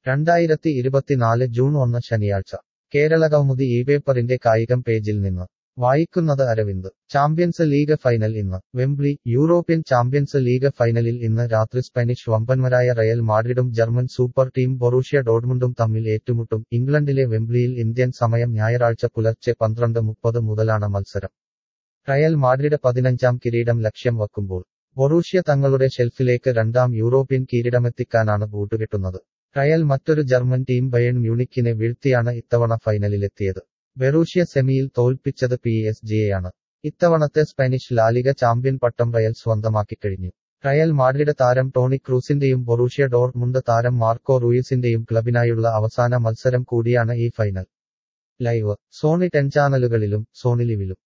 രണ്ടായിരത്തി ഇരുപത്തിനാല് ജൂൺ ഒന്ന് ശനിയാഴ്ച കേരളകൗമുദി ഈ പേപ്പറിന്റെ കായികം പേജിൽ നിന്ന് വായിക്കുന്നത് അരവിന്ദ് ചാമ്പ്യൻസ് ലീഗ് ഫൈനൽ ഇന്ന് വെംബ്ലി യൂറോപ്യൻ ചാമ്പ്യൻസ് ലീഗ് ഫൈനലിൽ ഇന്ന് രാത്രി സ്പാനിഷ് വമ്പന്മാരായ റയൽ മാഡ്രിഡും ജർമ്മൻ സൂപ്പർ ടീം ബൊറൂഷ്യ ഡോഡ്മുണ്ടും തമ്മിൽ ഏറ്റുമുട്ടും ഇംഗ്ലണ്ടിലെ വെംബ്ലിയിൽ ഇന്ത്യൻ സമയം ഞായറാഴ്ച പുലർച്ചെ പന്ത്രണ്ട് മുപ്പത് മുതലാണ് മത്സരം റയൽ മാഡ്രിഡ് പതിനഞ്ചാം കിരീടം ലക്ഷ്യം വയ്ക്കുമ്പോൾ ബൊറൂഷ്യ തങ്ങളുടെ ഷെൽഫിലേക്ക് രണ്ടാം യൂറോപ്യൻ കിരീടമെത്തിക്കാനാണ് ബൂട്ടുകെട്ടുന്നത് റയൽ മറ്റൊരു ജർമ്മൻ ടീം ബയൺ മ്യൂണിക്കിനെ വീഴ്ത്തിയാണ് ഇത്തവണ ഫൈനലിലെത്തിയത് ബെറൂഷ്യ സെമിയിൽ തോൽപ്പിച്ചത് പി എസ് ജിയെയാണ് ഇത്തവണത്തെ സ്പാനിഷ് ലാലിക ചാമ്പ്യൻ പട്ടം റയൽ സ്വന്തമാക്കിക്കഴിഞ്ഞു റയൽ മാഡ്രിഡ് താരം ടോണി ക്രൂസിന്റെയും ബൊറൂഷ്യ ഡോർമുണ്ട് താരം മാർക്കോ റൂയിസിന്റെയും ക്ലബിനായുള്ള അവസാന മത്സരം കൂടിയാണ് ഈ ഫൈനൽ ലൈവ് സോണി ടെൻ ചാനലുകളിലും സോണി ലിവിലും